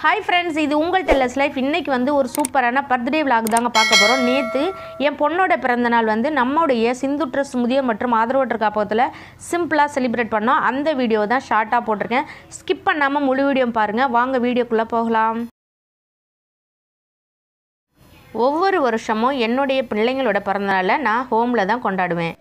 Hi friends இது உங்கள் tells us life இன்றைக்கி வந்து ஒரு சூப்பரான பர்த்டே விலாக் தாங்க பார்க்க போகிறோம் நேற்று என் பொண்ணோட பிறந்தநாள் வந்து நம்முடைய சிந்து ட்ரஸ்ட் முதியோர் மற்றும் ஆதரவற்ற காப்பகத்தில் சிம்பிளாக செலிப்ரேட் பண்ணோம் அந்த வீடியோ தான் ஷார்ட்டாக போட்டிருக்கேன் ஸ்கிப் பண்ணாமல் முழு வீடியோ பாருங்கள் வாங்க வீடியோக்குள்ளே போகலாம் ஒவ்வொரு வருஷமும் என்னுடைய பிள்ளைங்களோட பிறந்தநாளை நான் ஹோமில் தான் கொண்டாடுவேன்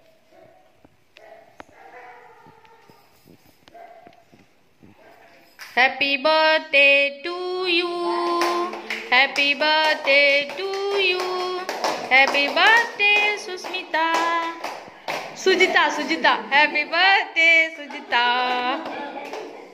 Happy birthday to you. Happy birthday to you. Happy birthday Susmita. Sujita, Sujita. Happy birthday Sujita.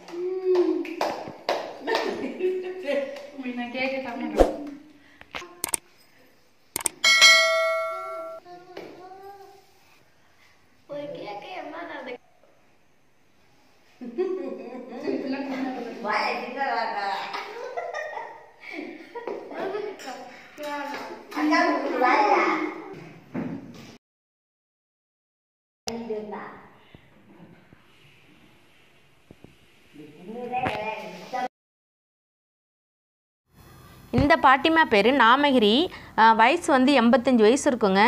இந்த பாட்டிமா பேர் நாமகிரி அஹ், வயசு வந்து எண்பத்தஞ்சு வயசு இருக்குங்க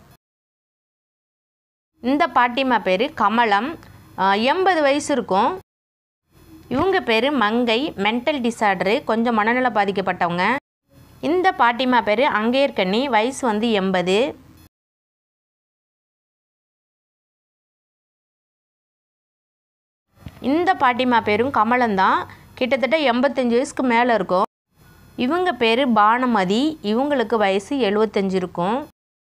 இந்த பாட்டிமா பேர் கமலம் அஹ், எண்பது வயசு இருக்கும் இவங்க பேர் மங்கை மென்டல் டிசார்டரு கொஞ்சம் மனநல பாதிக்கப்பட்டவங்க இந்த பாட்டிமா பேர் அங்கேயர்கண்ணி வயசு வந்து எண்பது இந்த பாட்டிமா பேரும் கமலம் தான் கிட்டத்தட்ட எண்பத்தஞ்சு வயசுக்கு மேலே இருக்கும் இவங்க பேர் பானுமதி இவங்களுக்கு வயசு எழுபத்தஞ்சு இருக்கும்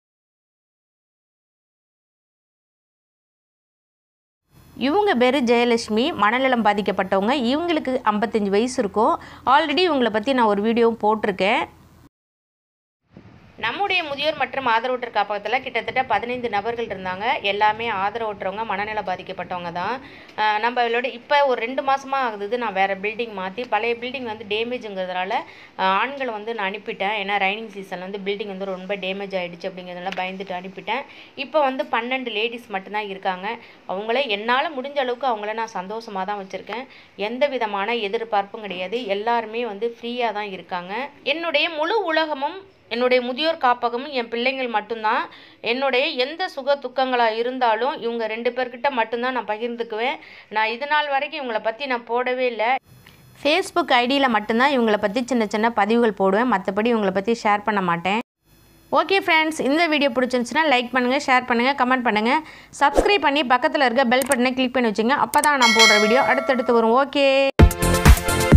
இவங்க பேர் ஜெயலட்சுமி மனநலம் பாதிக்கப்பட்டவங்க இவங்களுக்கு ஐம்பத்தஞ்சு வயசு இருக்கும் ஆல்ரெடி இவங்களை பற்றி நான் ஒரு வீடியோவும் போட்டிருக்கேன் நம்முடைய முதியோர் மற்றும் ஆதரவற்ற காப்பகத்தில் கிட்டத்தட்ட பதினைந்து நபர்கள் இருந்தாங்க எல்லாமே ஆதரவற்றவங்க மனநல பாதிக்கப்பட்டவங்க தான் அஹ் நம்மளோட இப்போ ஒரு ரெண்டு மாதமாக ஆகுது நான் வேறு பில்டிங் மாற்றி பழைய பில்டிங் வந்து டேமேஜுங்கிறதுனால அஹ் ஆண்களை வந்து நான் அனுப்பிட்டேன் ஏன்னா ரைனிங் சீசன் வந்து பில்டிங் வந்து ரொம்ப டேமேஜ் ஆகிடுச்சு அப்படிங்கிறதுனால பயந்துட்டு அனுப்பிட்டேன் இப்போ வந்து பன்னெண்டு லேடிஸ் மட்டும்தான் இருக்காங்க அவங்கள என்னால் முடிஞ்ச அளவுக்கு அவங்கள நான் சந்தோஷமாக தான் வச்சுருக்கேன் எந்த விதமான எதிர்பார்ப்பும் கிடையாது எல்லாருமே வந்து ஃப்ரீயாக தான் இருக்காங்க என்னுடைய முழு உலகமும் என்னுடைய முதியோர் காப்பகமும் என் பிள்ளைங்கள் மட்டும்தான் என்னுடைய எந்த சுக துக்கங்களாக இருந்தாலும் இவங்க ரெண்டு பேர்கிட்ட மட்டும்தான் நான் பகிர்ந்துக்குவேன் நான் இது நாள் வரைக்கும் இவங்களை பற்றி நான் போடவே இல்லை ஃபேஸ்புக் ஐடியில் மட்டும்தான் இவங்களை பற்றி சின்ன சின்ன பதிவுகள் போடுவேன் மற்றபடி இவங்களை பற்றி ஷேர் பண்ண மாட்டேன் ஓகே ஃப்ரெண்ட்ஸ் இந்த வீடியோ பிடிச்சிருந்துச்சுன்னா லைக் பண்ணுங்கள் ஷேர் பண்ணுங்கள் கமெண்ட் பண்ணுங்கள் சப்ஸ்கிரைப் பண்ணி பக்கத்தில் இருக்க பெல் பட்டனை கிளிக் பண்ணி வச்சுங்க அப்போ தான் நான் போடுற வீடியோ அடுத்தடுத்து வரும் ஓகே